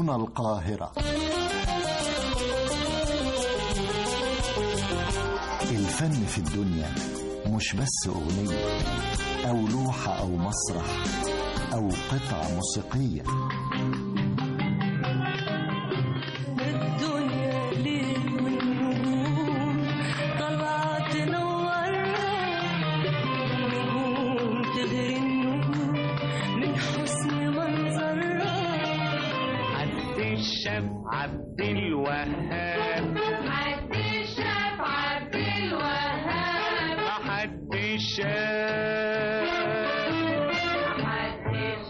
هنا القاهرة الفن في الدنيا مش بس أغنية أو لوحة أو مسرح أو قطعة موسيقية الدنيا ليل والنجوم طالعة تنورنا نجوم تغري النجوم من حسن منظرها عبد الشاب عبد الوهاب عبد الشاف عبد الوهاب حد الشاب عبد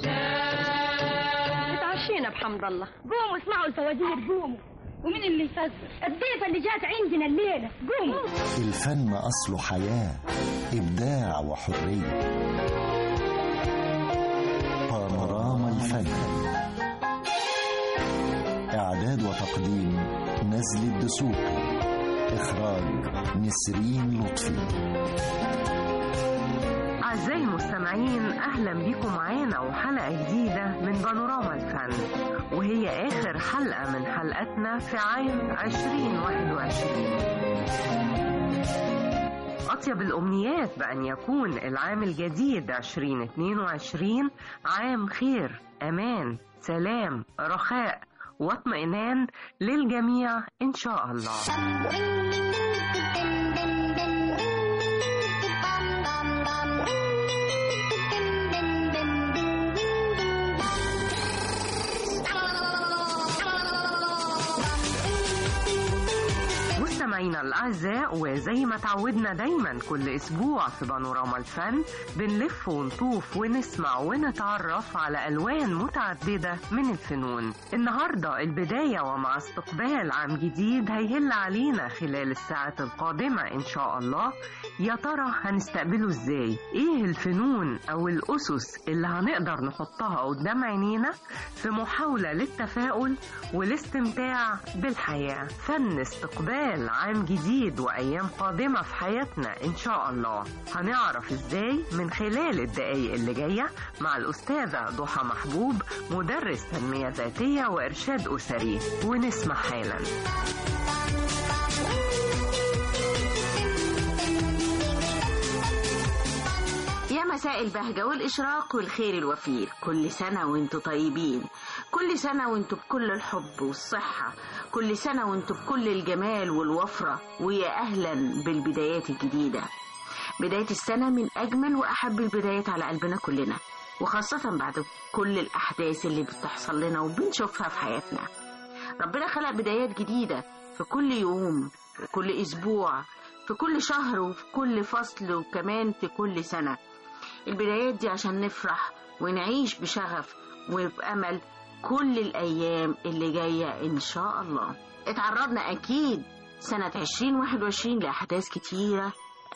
الشاف اتعشينا بحمد الله قوموا اسمعوا الفوازير قوموا ومين اللي يفزر الضيفة اللي جات عندنا الليلة قوموا الفن أصله حياة إبداع وحرية بانوراما الفن إعداد وتقديم نزل الدسوقي إخراج نسرين لطفي أعزائي المستمعين أهلا بكم معانا وحلقة جديدة من بانوراما الفن وهي آخر حلقة من حلقاتنا في عام 2021 أطيب الأمنيات بأن يكون العام الجديد 2022 عام خير أمان سلام رخاء واطمئنان للجميع إن شاء الله مستمعينا الأعزاء وزي ما تعودنا دايما كل أسبوع في بانوراما الفن بنلف ونطوف ونسمع ونتعرف على ألوان متعددة من الفنون النهاردة البداية ومع استقبال عام جديد هيهل علينا خلال الساعات القادمة إن شاء الله يا ترى هنستقبله إزاي إيه الفنون أو الأسس اللي هنقدر نحطها قدام عينينا في محاولة للتفاؤل والاستمتاع بالحياة فن استقبال عام جديد وأيام قادمة في حياتنا إن شاء الله هنعرف إزاي من خلال الدقايق اللي جاية مع الأستاذة ضحى محبوب مدرس تنمية ذاتية وإرشاد أسري ونسمع حالا يا مساء البهجة والإشراق والخير الوفير كل سنة وانتوا طيبين كل سنة وانتوا بكل الحب والصحة كل سنة وانتوا بكل الجمال والوفرة ويا أهلا بالبدايات الجديدة بداية السنة من أجمل وأحب البدايات على قلبنا كلنا وخاصة بعد كل الأحداث اللي بتحصل لنا وبنشوفها في حياتنا ربنا خلق بدايات جديدة في كل يوم في كل أسبوع في كل شهر وفي كل فصل وكمان في كل سنة البدايات دي عشان نفرح ونعيش بشغف وبأمل كل الأيام اللي جاية إن شاء الله اتعرضنا أكيد سنة 2021 لأحداث كتيرة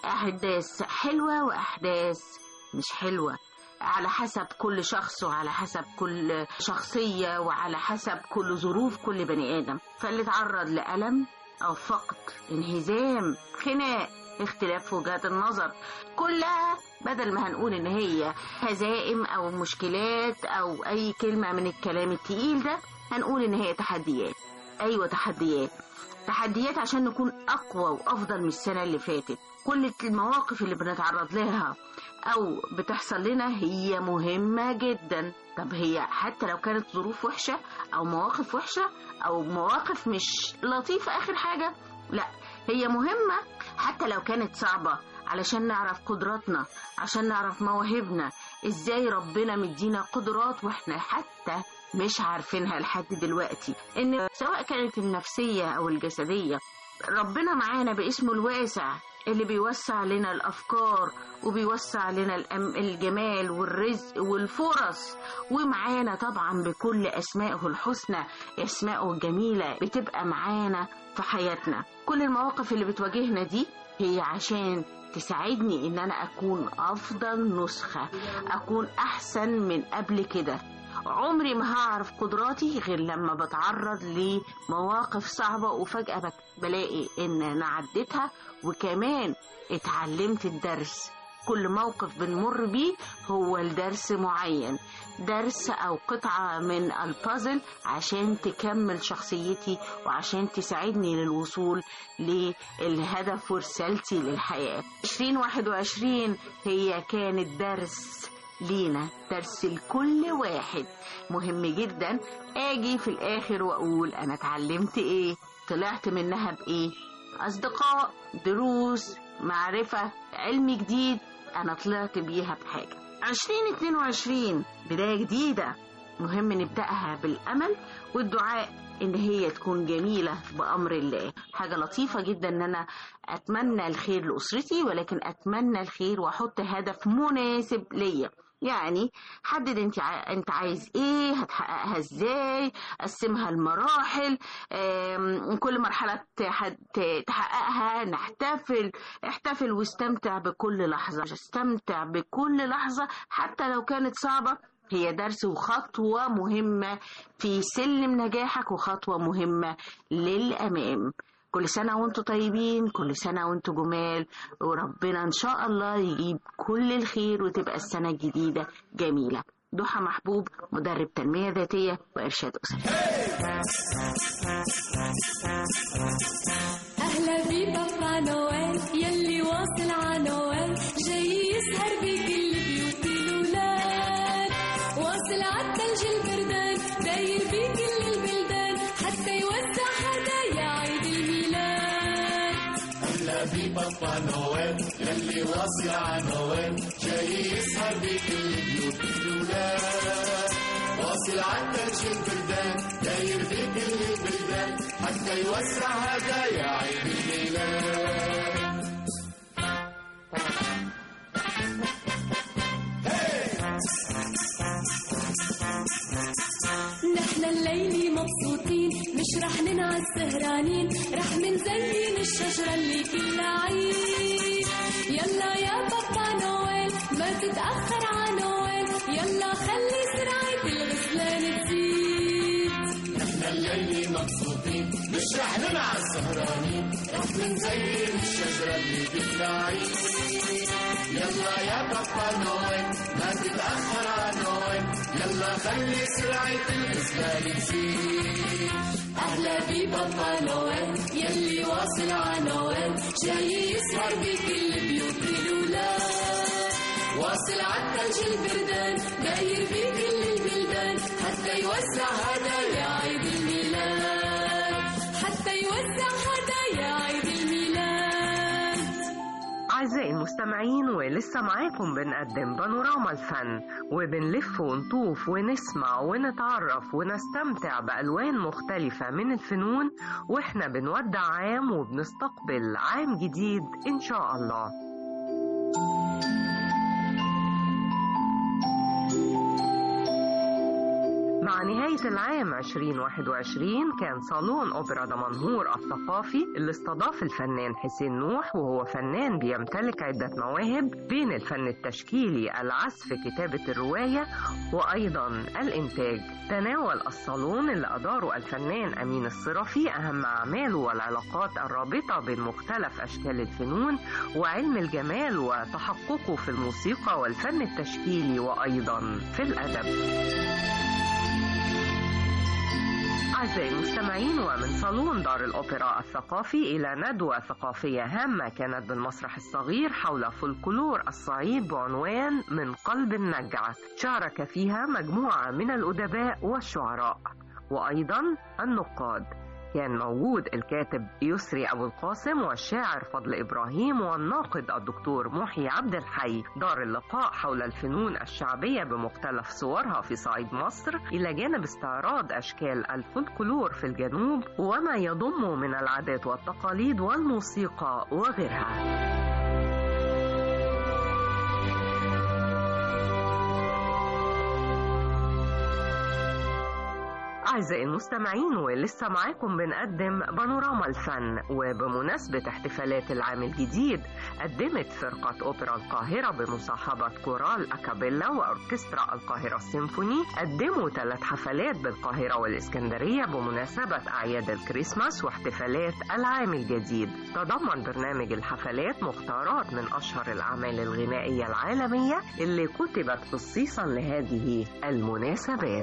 أحداث حلوة وأحداث مش حلوة على حسب كل شخص وعلى حسب كل شخصية وعلى حسب كل ظروف كل بني آدم فاللي اتعرض لألم أو فقد انهزام خناق اختلاف وجهات النظر كلها بدل ما هنقول ان هي هزائم او مشكلات او اي كلمة من الكلام التقيل ده هنقول ان هي تحديات ايوه تحديات تحديات عشان نكون اقوى وافضل من السنة اللي فاتت كل المواقف اللي بنتعرض لها او بتحصل لنا هي مهمة جدا طب هي حتى لو كانت ظروف وحشة او مواقف وحشة او مواقف مش لطيفة اخر حاجة لا هي مهمة حتى لو كانت صعبة علشان نعرف قدراتنا عشان نعرف مواهبنا ازاي ربنا مدينا قدرات واحنا حتى مش عارفينها لحد دلوقتي ان سواء كانت النفسية او الجسدية ربنا معانا باسمه الواسع اللي بيوسع لنا الافكار وبيوسع لنا الأم- الجمال والرزق والفرص ومعانا طبعا بكل اسمائه الحسنى اسمائه الجميله بتبقى معانا في حياتنا كل المواقف اللي بتواجهنا دي هي عشان تساعدني ان انا اكون افضل نسخه اكون احسن من قبل كده عمري ما هعرف قدراتي غير لما بتعرض لمواقف صعبة وفجأة بك- بلاقي ان انا عديتها وكمان اتعلمت الدرس كل موقف بنمر بيه هو الدرس معين درس أو قطعة من البازل عشان تكمل شخصيتي وعشان تساعدني للوصول للهدف ورسالتي للحياة 2021 هي كانت درس لينا درس لكل واحد مهم جدا اجي في الاخر واقول انا اتعلمت ايه طلعت منها بايه اصدقاء دروس معرفة علم جديد انا طلعت بيها بحاجة 2022 بداية جديدة مهم نبدأها بالأمل والدعاء إن هي تكون جميلة بأمر الله حاجة لطيفة جدا إن أنا أتمنى الخير لأسرتي ولكن أتمنى الخير وأحط هدف مناسب ليا يعني حدد انت ع... انت عايز ايه هتحققها ازاي قسمها لمراحل آم، كل مرحله تح... ت- تحققها نحتفل احتفل واستمتع بكل لحظه استمتع بكل لحظه حتى لو كانت صعبه هي درس وخطوه مهمه في سلم نجاحك وخطوه مهمه للامام كل سنة وانتم طيبين كل سنة وانتم جمال وربنا ان شاء الله يجيب كل الخير وتبقى السنة الجديدة جميلة ضحى محبوب مدرب تنمية ذاتية وإرشاد أسري أهلا ببابا نويل يلي واصل ع نويل جاي يسهر بكل بيوت الولاد واصل عالثلج البردان داير بكل البلدان حتى يوزع هدايا عيد الميلاد أهلا ببابا نويل يلي واصل على نويل جاي يسهر بكل بيوت الولاد واصل عالثلج البردان داير بكل البلدان حتى يوزع هدايا عيد الميلاد نحن الليلة مبسوطين مش رح ننعس سهرانين رح منزين الشجرة اللي كلها عيد يلا يا بابا نويل ما تتأخر ع نويل يلا خلي سرعة الغسلان تزيد احنا الليل مبسوطين مش رح ننعس سهرانين رح نزين الشجرة اللي بتلاعين يلا يا بابا نويل ما تتأخر على نويل يلا خلي سرعة الغسلان تزيد أهلا ببابا نويل يلي واصل ع نويل جاي يسهر بكل بيوت الولاد واصل عالثلج البردان داير بكل البلدان حتى يوزع هدايا عيد الميلاد حتى يوزع هدايا عيد الميلاد أعزائي المستمعين ولسه معاكم بنقدم بانوراما الفن وبنلف ونطوف ونسمع ونتعرف ونستمتع بألوان مختلفة من الفنون وإحنا بنودع عام وبنستقبل عام جديد إن شاء الله مع نهاية العام 2021 كان صالون أوبرا دمنهور الثقافي اللي استضاف الفنان حسين نوح وهو فنان بيمتلك عدة مواهب بين الفن التشكيلي العزف كتابة الرواية وأيضا الإنتاج تناول الصالون اللي أداره الفنان أمين الصرفي أهم أعماله والعلاقات الرابطة بين مختلف أشكال الفنون وعلم الجمال وتحققه في الموسيقى والفن التشكيلي وأيضا في الأدب أعزائي المستمعين ومن صالون دار الأوبرا الثقافي إلى ندوة ثقافية هامة كانت بالمسرح الصغير حول فولكلور الصعيد بعنوان من قلب النجعة شارك فيها مجموعة من الأدباء والشعراء وأيضا النقاد كان موجود الكاتب يسري أبو القاسم والشاعر فضل إبراهيم والناقد الدكتور محي عبد الحي دار اللقاء حول الفنون الشعبية بمختلف صورها في صعيد مصر إلى جانب استعراض أشكال الفولكلور في الجنوب وما يضم من العادات والتقاليد والموسيقى وغيرها أعزائي المستمعين ولسه معاكم بنقدم بانوراما الفن وبمناسبة احتفالات العام الجديد قدمت فرقة أوبرا القاهرة بمصاحبة كورال أكابيلا وأوركسترا القاهرة السيمفوني قدموا ثلاث حفلات بالقاهرة والإسكندرية بمناسبة أعياد الكريسماس واحتفالات العام الجديد تضمن برنامج الحفلات مختارات من أشهر الأعمال الغنائية العالمية اللي كتبت خصيصا لهذه المناسبات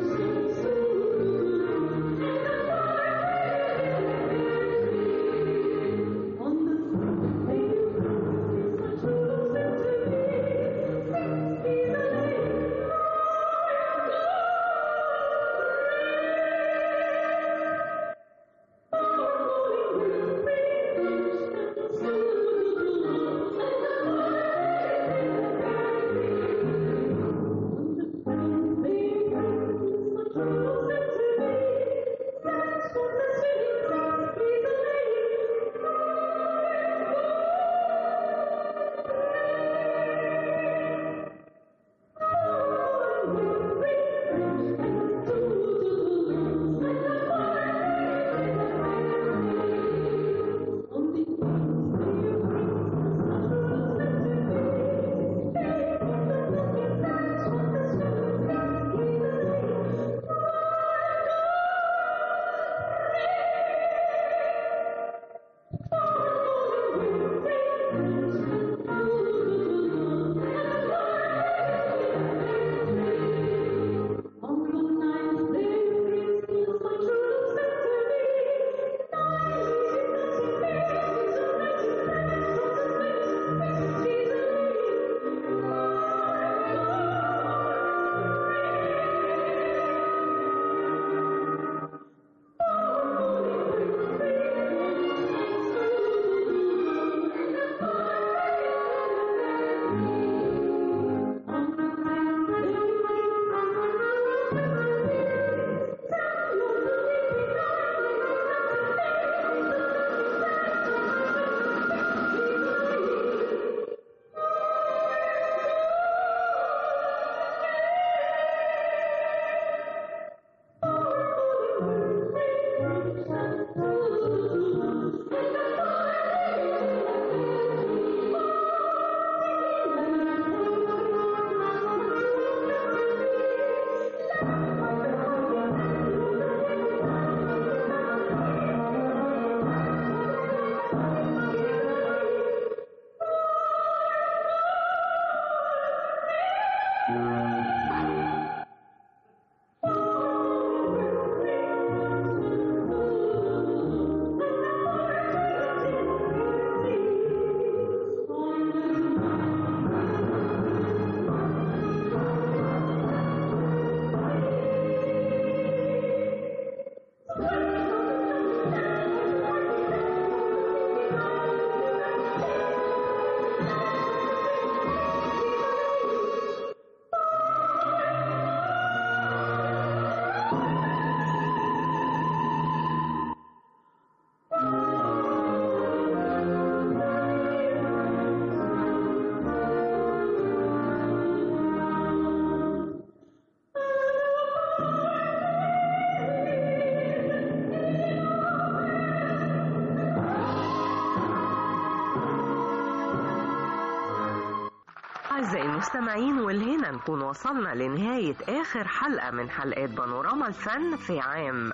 أعزائي المستمعين والهنا نكون وصلنا لنهاية آخر حلقة من حلقات بانوراما الفن في عام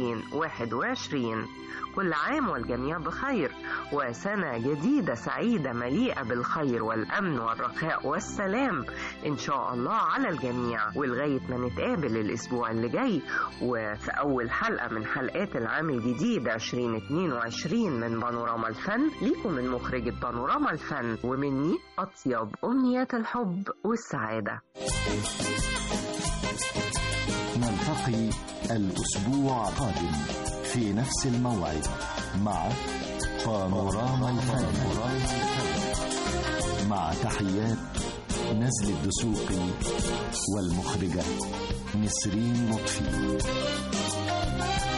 2021 كل عام والجميع بخير وسنة جديدة سعيدة مليئة بالخير والأمن والرخاء والسلام إن شاء الله على الجميع ولغاية ما نتقابل الأسبوع اللي جاي وفي أول حلقة من حلقات العام الجديد 2022 من بانوراما الفن ليكم من مخرجة بانوراما الفن ومني أطيب أمنيات الحب والسعادة نلتقي الأسبوع القادم في نفس الموعد مع بانوراما الفن مع تحيات نزل الدسوقي والمخرجة نسرين لطفي